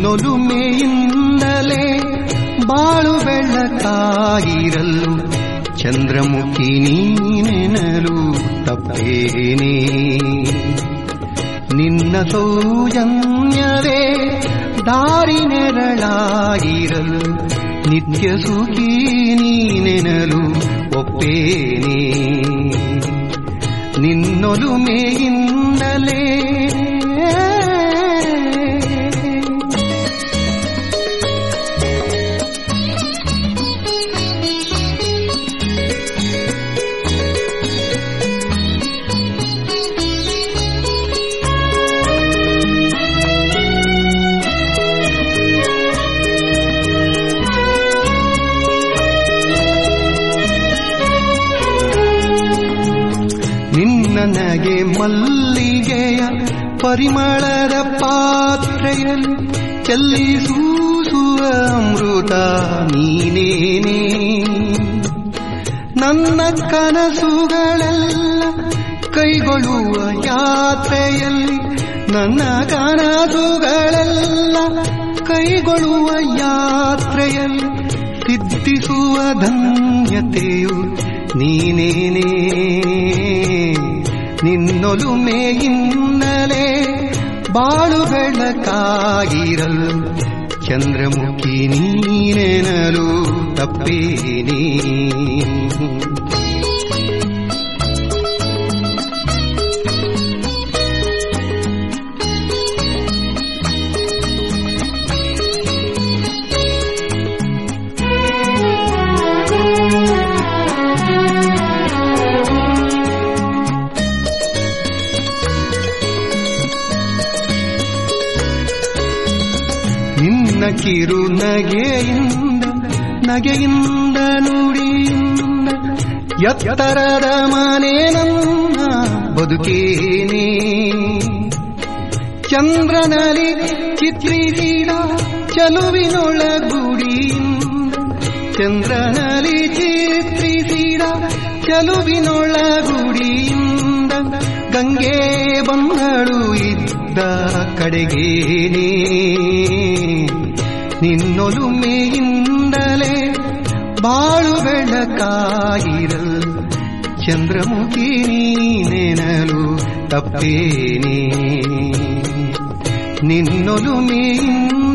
ನಿನ್ನೊಲುಮೆಯಿಂದಲೇ ಬಾಳು ಬೆಳಕಾಗಿರಲು ಚಂದ್ರಮುಖಿ ನೀನೆನಲು ತಪ್ಪೇನೇ ನಿನ್ನ ಸೌಜನ್ಯವೇ ದಾರಿ ನೆರಳಾಗಿರಲು ನಿತ್ಯ ಸುಖಿ ನೀನೆನಲು ಒಪ್ಪೇನೇ ನಿನ್ನೊಲುಮೆಯಿಂದಲೇ ನಿನ್ನ ನಗೆ ಮಲ್ಲಿಗೆಯ ಪರಿಮಳದ ಪಾತ್ರೆಯಲ್ಲಿ ಚೆಲ್ಲಿಸೂಸುವ ಅಮೃತ ನೀನೇನೇ ನನ್ನ ಕನಸುಗಳೆಲ್ಲ ಕೈಗೊಳ್ಳುವ ಯಾತ್ರೆಯಲ್ಲಿ ನನ್ನ ಕನಸುಗಳೆಲ್ಲ ಕೈಗೊಳ್ಳುವ ಯಾತ್ರೆಯಲ್ಲಿ ಸಿದ್ಧಿಸುವ ಧನ್ಯತೆಯು ನೀನೇನೇ ನಿನ್ನೊಲುಮೆಯಿಂದಲೇ ಬಾಳು ಬೆಳಕಾಗಿರಲು ಚಂದ್ರಮುಖಿ ನೀನೆನಲು ತಪ್ಪೇನೇ ನಿನ್ನ ಕಿರು ನಗೆಯಿಂದ ನಗೆಯಿಂದ ನುಡಿಯಿಂದ ಎತ್ತರದ ಮನೆ ನನ್ನ ಬದುಕೇನೆ ಚಂದ್ರನಲ್ಲಿ ಚಿತ್ರಿಸಿದ ಚಲುವಿನೊಳಗುಡಿಯಿಂದ ಚಂದ್ರನಲ್ಲಿ ಚಿತ್ರಿಸಿದ ಚಲುವಿನೊಳಗುಡಿಯಿಂದ ಗಂಗೆ ಬಂದಳು ಇದ್ದ ಕಡೆಗೇನೇ ನಿನ್ನೊಲುಮೆಯಿಂದಲೇ ಬಾಳು ಬೆಳಕಾಗಿರಲು ಚಂದ್ರಮುಖಿ ನೀನೆನಲು ತಪ್ಪೇನೇ ನಿನ್ನೊಲುಮೆಯಿಂದ